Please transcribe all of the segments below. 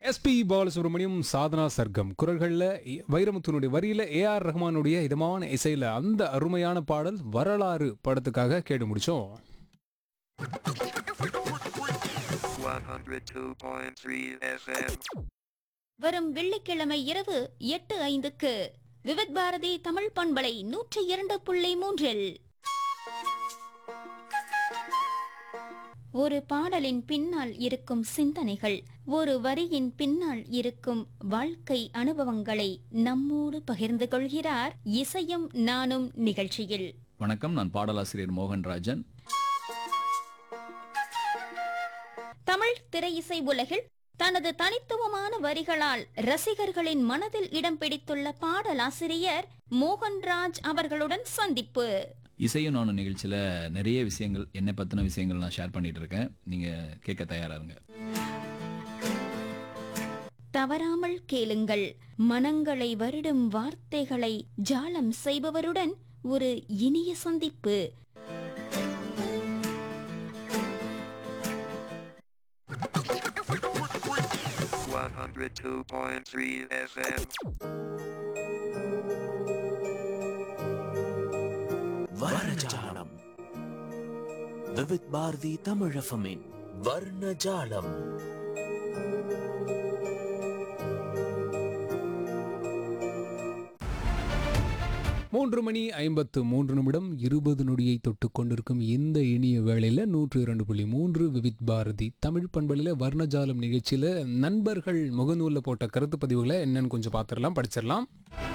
SP Balasubramaniam Sadhana சர்க்கம் குரல்களில் வைரமுத்துனுடைய வரியில AR ரஹ்மானுடைய இதமான இசையில அந்த அருமையான பாடல் வரலாறு படத்துக்காக கேட்டு முடிச்சோம் 102.3 FM. வரும் வெள்ளிக்கிழமை இரவு எட்டு ஐந்துக்கு விவித் பாரதி தமிழ் பண்பலை நூற்றி இரண்டு புள்ளி மூன்றில் ஒரு பாடலின் பின்னால் இருக்கும் சிந்தனைகள் ஒரு வரியின் பின்னால் இருக்கும் வாழ்க்கை அனுபவங்களை நம்மோடு பகிர்ந்து கொள்கிறார் இசையும் நானும் நிகழ்ச்சியில் வணக்கம் நான் பாடலாசிரியர் மோகன்ராஜன் தமிழ் திரையிசை உலகில் தனது தனித்துவமான வரிகளால் ரசிகர்களின் மனதில் இடம் பிடித்துள்ள பாடலாசிரியர் மோகன்ராஜ் அவர்களுடன் சந்திப்பு இசையும் நானும் நிகழ்ச்சியில் நிறைய விஷயங்கள் என்னை பற்றின விஷயங்கள் நான் ஷேர் பண்ணிட்டு இருக்கேன் நீங்கள் கேட்க தயாரா இருங்க தவறாமல் கேளுங்கள் மனங்களை வருடும் வார்த்தைகளை ஜாலம் செய்பவருடன் ஒரு இனிய சந்திப்பு One hundred two point three FM. வர்ணஜாலம் விவித் பாரதி தமிழஃபமின் வர்ணஜாலம் மூன்று மணி ஐம்பத்து மூன்று நிமிடம் இருபது நொடியை தொட்டு கொண்டிருக்கும் இந்த இனிய வேளையில் நூற்று இரண்டு புள்ளி மூன்று விவித் பாரதி தமிழ் பண்பலையில் வர்ணஜாலம் நிகழ்ச்சியில் நண்பர்கள் முகநூலில் போட்ட கருத்து பதிவுகளை என்னன்னு கொஞ்சம் பார்த்துடலாம் படிச்சிடலாம்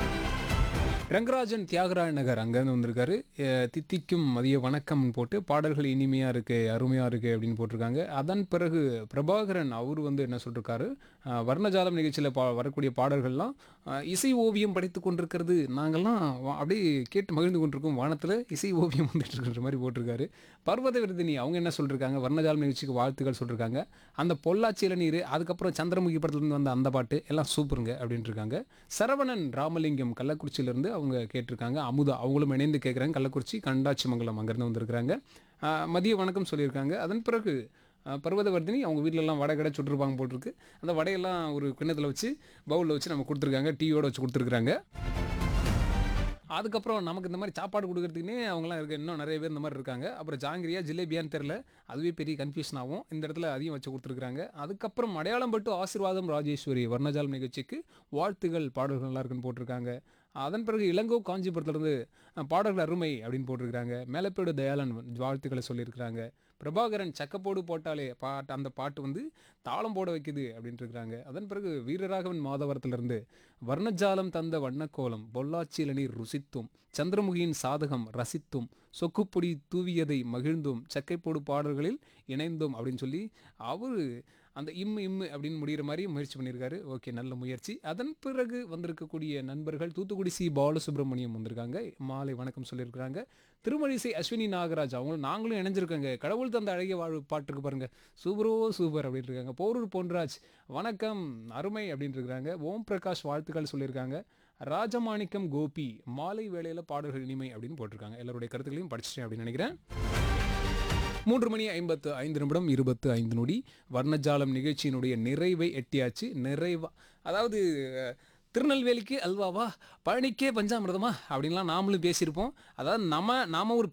ரங்கராஜன் தியாகராய நகர் அங்கேருந்து வந்திருக்காரு அஹ் தித்திக்கும் மதிய வணக்கம் போட்டு பாடல்கள் இனிமையாக இருக்கு அருமையாக இருக்கு அப்படின்னு போட்டிருக்காங்க அதன் பிறகு பிரபாகரன் அவர் வந்து என்ன சொல்லிருக்காரு அஹ் வர்ணஜாலம் நிகழ்ச்சியில் பா வரக்கூடிய பாடல்கள்லாம் அஹ் இசை ஓவியம் படித்து கொண்டிருக்கிறது நாங்கள்லாம் வா- அப்படியே கேட்டு மகிழ்ந்து கொண்டிருக்கோம் வானத்தில் இசை ஓவியம் வந்துட்டு இருக்கிற மாதிரி போட்டிருக்காரு பர்வத விருதினி அவங்க என்ன சொல்லியிருக்காங்க வர்ணஜாலம் நிகழ்ச்சிக்கு வாழ்த்துக்கள் சொல்லியிருக்காங்க அந்த பொள்ளாச்சி இளநீர் அதுக்கப்புறம் சந்திரமுகி படத்துலேருந்து வந்த அந்த பாட்டு எல்லாம் சூப்பருங்க அப்படின்ட்டு இருக்காங்க சரவணன் ராமலிங்கம் கள்ளக்குறிச்சியிலேருந்து அவங்க கேட்டிருக்காங்க அமுதா அவங்களும் இணைந்து கேட்குறாங்க கள்ளக்குறிச்சி கண்டாச்சி மங்கலம் அங்கேருந்து வந்திருக்கிறாங்க ஆஹ் மதிய வணக்கம் சொல்லியிருக்காங்க அதன் பிறகு ஆஹ் பர்வதவர்தினி அவங்க வீட்டிலலாம் வடை கடை சுட்டுருப்பாங்க போட்டிருக்கு அந்த வடையெல்லாம் ஒரு கிண்ணத்தில் வச்சு பவுலில் வச்சு நம்ம கொடுத்துருக்காங்க டீயோட வச்சு கொடுத்துருக்குறாங்க அதுக்கப்புறம் நமக்கு இந்த மாதிரி சாப்பாடு கொடுக்கறதுக்குனே அவங்களாம் இருக்க இன்னும் நிறைய பேர் இந்த மாதிரி இருக்காங்க அப்புறம் ஜாங்கிரியா ஜிலேபியான்னு தெரில அதுவே பெரிய கன்ஃபியூஷன் ஆகும் இந்த இடத்துல அதையும் வச்சு கொடுத்துருக்காங்க அதுக்கப்புறம் அடையாளம் பட்டு ஆசீர்வாதம் ராஜேஸ்வரி வர்ணஜாலம் நிகழ்ச்சிக்கு வாழ்த்துகள் பாடல்கள் நல்லா இருக்குன்னு போட்டிருக்காங்க அதன் பிறகு இளங்கோ காஞ்சிபுரத்துலேருந்து அஹ், பாடல்கள் அருமை அப்படின்னு போட்டிருக்காங்க மேலப்பேடு தயாளன் வாழ்த்துக்களை சொல்லியிருக்கிறாங்க பிரபாகரன் சக்கப்போடு போட்டாலே பாட்டு அந்த பாட்டு வந்து தாளம் போட வைக்குது அப்படின்ட்டு இருக்கிறாங்க அதன் பிறகு வீரராகவன் மாதவரத்திலிருந்து வர்ணஜாலம் தந்த வண்ணக்கோலம் பொள்ளாச்சி இளநீர் ருசித்தும் சந்திரமுகியின் சாதகம் ரசித்தும் சொக்குப்பொடி தூவியதை மகிழ்ந்தும் சக்கைப்போடு பாடல்களில் இணைந்தோம் அப்படின்னு சொல்லி அவரு அந்த இம்மு இம்மு அப்படின்னு முடிகிற மாதிரி முயற்சி பண்ணியிருக்காரு ஓகே நல்ல முயற்சி அதன் பிறகு வந்திருக்கக்கூடிய நண்பர்கள் தூத்துக்குடி சி பாலசுப்ரமணியம் வந்திருக்காங்க மாலை வணக்கம் சொல்லியிருக்கிறாங்க திருமழிசை அஸ்வினி நாகராஜ் அவங்களும் நாங்களும் இணைஞ்சிருக்காங்க கடவுள் தந்த அழகிய வாழ்வு பாட்டுக்கு பாருங்க சூப்பரோ சூப்பர் அப்படின்னு இருக்காங்க போரூர் பொன்ராஜ் வணக்கம் அருமை அப்படின்னு இருக்காங்க ஓம் பிரகாஷ் வாழ்த்துக்கள் சொல்லியிருக்காங்க ராஜமாணிக்கம் கோபி மாலை வேளையில் பாடல்கள் இனிமை அப்படின்னு போட்டிருக்காங்க எல்லாருடைய கருத்துக்களையும் படிச்சிட்டேன் அப்படின்னு நினைக்கிறேன் மூன்று மணி ஐம்பத்து ஐந்து நிமிடம் இருபத்து ஐந்து நொடி வர்ணஜாலம் நிகழ்ச்சியினுடைய நிறைவை எட்டியாச்சு நிறைவா அதாவது அஹ், திருநெல்வேலிக்கு அல்வாவா பழனிக்கே பஞ்சாமிர்தமா அப்படின்லாம் நாமளும் பேசியிருப்போம் அதாவது நம்ம நாம ஒரு